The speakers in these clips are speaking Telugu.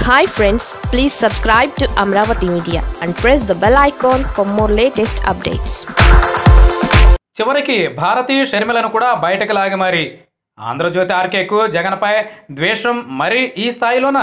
hi friends please subscribe to Amaravati media and press the bell icon for more latest updates చివరికి భారతీ షర్మిలను కూడా బయటకు లాగి మరి ఆంధ్రజ్యోతి ఆర్కేకు జగన్పై ద్వేషం మరీ ఈ స్థాయిలోనా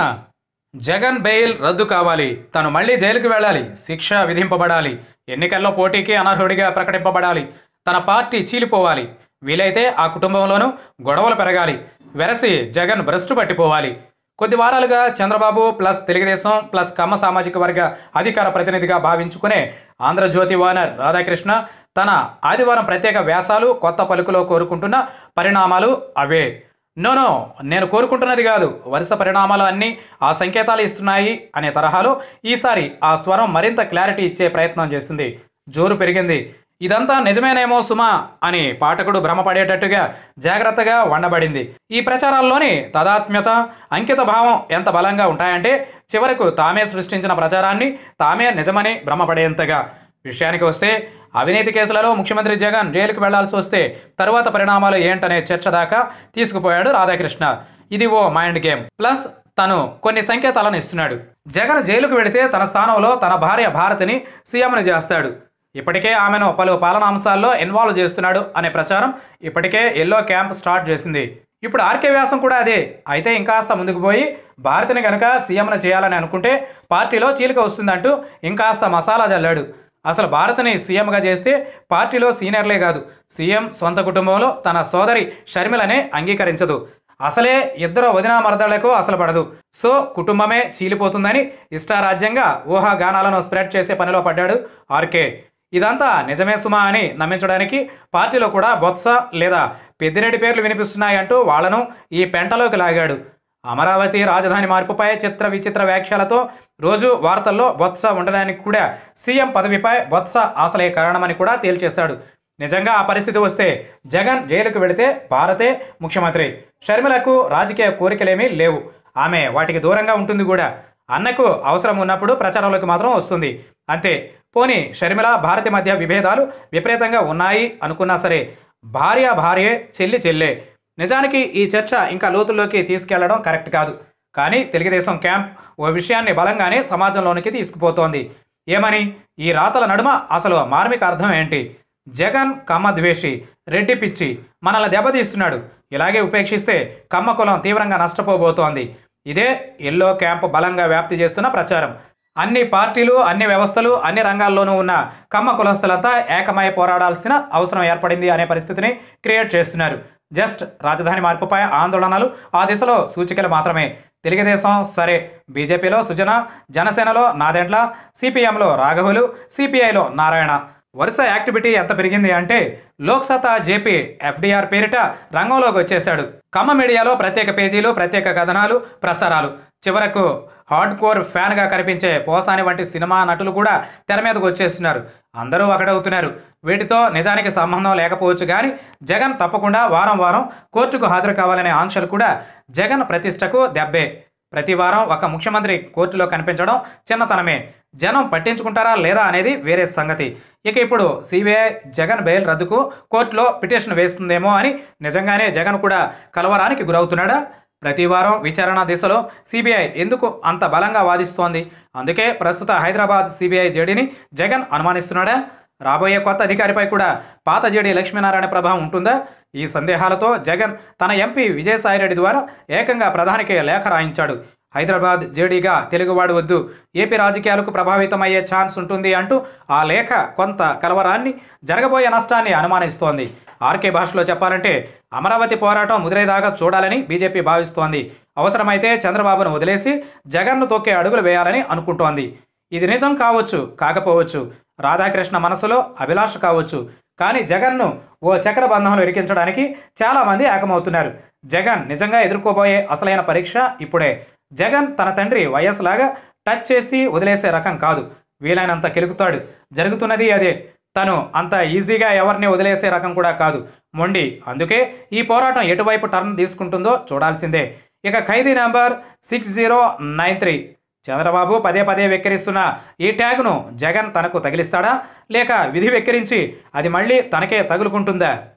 జగన్ బెయిల్ రద్దు కావాలి తను మళ్ళీ జైలుకు వెళ్ళాలి శిక్ష విధింపబడాలి ఎన్నికల్లో పోటీకి అనర్హుడిగా ప్రకటింపబడాలి తన పార్టీ చీలిపోవాలి వీలైతే ఆ కుటుంబంలోనూ గొడవలు పెరగాలి వెరసి జగన్ భ్రష్టు పట్టిపోవాలి కొద్ది వారాలుగా చంద్రబాబు ప్లస్ తెలుగుదేశం ప్లస్ కమ్మ సామాజిక వర్గ అధికార ప్రతినిధిగా భావించుకునే ఆంధ్రజ్యోతి ఓనర్ రాధాకృష్ణ తన ఆదివారం ప్రత్యేక వ్యాసాలు కొత్త పలుకులో కోరుకుంటున్న పరిణామాలు అవే నో నో నేను కోరుకుంటున్నది కాదు వరుస పరిణామాలు అన్నీ ఆ సంకేతాలు ఇస్తున్నాయి అనే తరహాలో ఈసారి ఆ స్వరం మరింత క్లారిటీ ఇచ్చే ప్రయత్నం చేసింది జోరు పెరిగింది ఇదంతా నిజమేనేమో సుమా అని పాఠకుడు భ్రమపడేటట్టుగా జాగ్రత్తగా వండబడింది ఈ ప్రచారాల్లోని తదాత్మ్యత అంకిత భావం ఎంత బలంగా ఉంటాయంటే చివరకు తామే సృష్టించిన ప్రచారాన్ని తామే నిజమని భ్రమపడేంతగా విషయానికి వస్తే అవినీతి కేసులలో ముఖ్యమంత్రి జగన్ జైలుకు వెళ్లాల్సి వస్తే తరువాత పరిణామాలు ఏంటనే చర్చ దాకా తీసుకుపోయాడు రాధాకృష్ణ ఇది ఓ మైండ్ గేమ్ ప్లస్ తను కొన్ని సంకేతాలను ఇస్తున్నాడు జగన్ జైలుకు వెళితే తన స్థానంలో తన భార్య భారతిని సీఎంను చేస్తాడు ఇప్పటికే ఆమెను పలు పాలనా అంశాల్లో ఇన్వాల్వ్ చేస్తున్నాడు అనే ప్రచారం ఇప్పటికే ఎల్లో క్యాంప్ స్టార్ట్ చేసింది ఇప్పుడు ఆర్కే వ్యాసం కూడా అదే అయితే ఇంకాస్త ముందుకు పోయి భారతిని కనుక సీఎంను చేయాలని అనుకుంటే పార్టీలో చీలిక వస్తుందంటూ ఇంకాస్త మసాలా జల్లాడు అసలు భారత్ని సీఎంగా చేస్తే పార్టీలో సీనియర్లే కాదు సీఎం సొంత కుటుంబంలో తన సోదరి షర్మిలనే అంగీకరించదు అసలే ఇద్దరు వదినా మరదళ్లకు అసలు పడదు సో కుటుంబమే చీలిపోతుందని ఇష్టారాజ్యంగా ఊహాగానాలను స్ప్రెడ్ చేసే పనిలో పడ్డాడు ఆర్కే ఇదంతా నిజమే సుమా అని నమ్మించడానికి పార్టీలో కూడా బొత్స లేదా పెద్దిరెడ్డి పేర్లు వినిపిస్తున్నాయి అంటూ వాళ్లను ఈ పెంటలోకి లాగాడు అమరావతి రాజధాని మార్పుపై చిత్ర విచిత్ర వ్యాఖ్యలతో రోజు వార్తల్లో బొత్స ఉండడానికి కూడా సీఎం పదవిపై బొత్స ఆశలే కారణమని కూడా తేల్చేశాడు నిజంగా ఆ పరిస్థితి వస్తే జగన్ జైలుకు వెళితే భారతే ముఖ్యమంత్రి షర్మిలకు రాజకీయ కోరికలేమీ లేవు ఆమె వాటికి దూరంగా ఉంటుంది కూడా అన్నకు అవసరం ఉన్నప్పుడు ప్రచారంలోకి మాత్రం వస్తుంది అంతే పోనీ షర్మిల భారతి మధ్య విభేదాలు విపరీతంగా ఉన్నాయి అనుకున్నా సరే భార్య భార్యే చెల్లి చెల్లే నిజానికి ఈ చర్చ ఇంకా లోతుల్లోకి తీసుకెళ్లడం కరెక్ట్ కాదు కానీ తెలుగుదేశం క్యాంప్ ఓ విషయాన్ని బలంగానే సమాజంలోనికి తీసుకుపోతోంది ఏమని ఈ రాతల నడుమ అసలు మార్మిక అర్థం ఏంటి జగన్ కమ్మ ద్వేషి రెడ్డి పిచ్చి మనల్ని దెబ్బతీస్తున్నాడు ఇలాగే ఉపేక్షిస్తే కమ్మ కులం తీవ్రంగా నష్టపోబోతోంది ఇదే ఎల్లో క్యాంప్ బలంగా వ్యాప్తి చేస్తున్న ప్రచారం అన్ని పార్టీలు అన్ని వ్యవస్థలు అన్ని రంగాల్లోనూ ఉన్న కమ్మ కులస్తులంతా ఏకమై పోరాడాల్సిన అవసరం ఏర్పడింది అనే పరిస్థితిని క్రియేట్ చేస్తున్నారు జస్ట్ రాజధాని మార్పుపై ఆందోళనలు ఆ దిశలో సూచికలు మాత్రమే తెలుగుదేశం సరే బీజేపీలో సుజన జనసేనలో నాదెండ్ల సిపిఎంలో రాఘవులు సిపిఐలో నారాయణ వరుస యాక్టివిటీ ఎంత పెరిగింది అంటే లోక్సత్తా జేపీ ఎఫ్డీఆర్ పేరిట రంగంలోకి వచ్చేశాడు కమ్మ మీడియాలో ప్రత్యేక పేజీలు ప్రత్యేక కథనాలు ప్రసారాలు చివరకు హార్డ్ కోర్ ఫ్యాన్గా కనిపించే పోసాని వంటి సినిమా నటులు కూడా తెర మీదకు వచ్చేస్తున్నారు అందరూ ఒకటవుతున్నారు వీటితో నిజానికి సంబంధం లేకపోవచ్చు కానీ జగన్ తప్పకుండా వారం వారం కోర్టుకు హాజరు కావాలనే ఆంక్షలు కూడా జగన్ ప్రతిష్టకు దెబ్బే ప్రతి వారం ఒక ముఖ్యమంత్రి కోర్టులో కనిపించడం చిన్నతనమే జనం పట్టించుకుంటారా లేదా అనేది వేరే సంగతి ఇక ఇప్పుడు సిబిఐ జగన్ బెయిల్ రద్దుకు కోర్టులో పిటిషన్ వేస్తుందేమో అని నిజంగానే జగన్ కూడా కలవరానికి గురవుతున్నాడా ప్రతి వారం విచారణ దిశలో సిబిఐ ఎందుకు అంత బలంగా వాదిస్తోంది అందుకే ప్రస్తుత హైదరాబాద్ సిబిఐ జేడీని జగన్ అనుమానిస్తున్నాడా రాబోయే కొత్త అధికారిపై కూడా పాత జేడీ లక్ష్మీనారాయణ ప్రభావం ఉంటుందా ఈ సందేహాలతో జగన్ తన ఎంపీ విజయసాయిరెడ్డి ద్వారా ఏకంగా ప్రధానికి లేఖ రాయించాడు హైదరాబాద్ జేడీగా తెలుగువాడు వద్దు ఏపీ రాజకీయాలకు ప్రభావితమయ్యే ఛాన్స్ ఉంటుంది అంటూ ఆ లేఖ కొంత కలవరాన్ని జరగబోయే నష్టాన్ని అనుమానిస్తోంది ఆర్కే భాషలో చెప్పాలంటే అమరావతి పోరాటం ముదిరేదాకా చూడాలని బీజేపీ భావిస్తోంది అవసరమైతే చంద్రబాబును వదిలేసి జగన్ను తొక్కే అడుగులు వేయాలని అనుకుంటోంది ఇది నిజం కావచ్చు కాకపోవచ్చు రాధాకృష్ణ మనసులో అభిలాష కావచ్చు కానీ జగన్ను ఓ చక్ర బంధంలో ఇరికించడానికి చాలామంది ఏకమవుతున్నారు జగన్ నిజంగా ఎదుర్కోబోయే అసలైన పరీక్ష ఇప్పుడే జగన్ తన తండ్రి వైఎస్ లాగా టచ్ చేసి వదిలేసే రకం కాదు వీలైనంత కెలుకుతాడు జరుగుతున్నది అదే తను అంత ఈజీగా ఎవరిని వదిలేసే రకం కూడా కాదు మొండి అందుకే ఈ పోరాటం ఎటువైపు టర్న్ తీసుకుంటుందో చూడాల్సిందే ఇక ఖైదీ number six zero nine three Chandrababu పదే పదే వెక్కిరిస్తున్న ఈ ట్యాగ్ను జగన్ తనకు తగిలిస్తాడా లేక విధి వెక్కిరించి అది మళ్ళీ తనకే తగులుకుంటుందా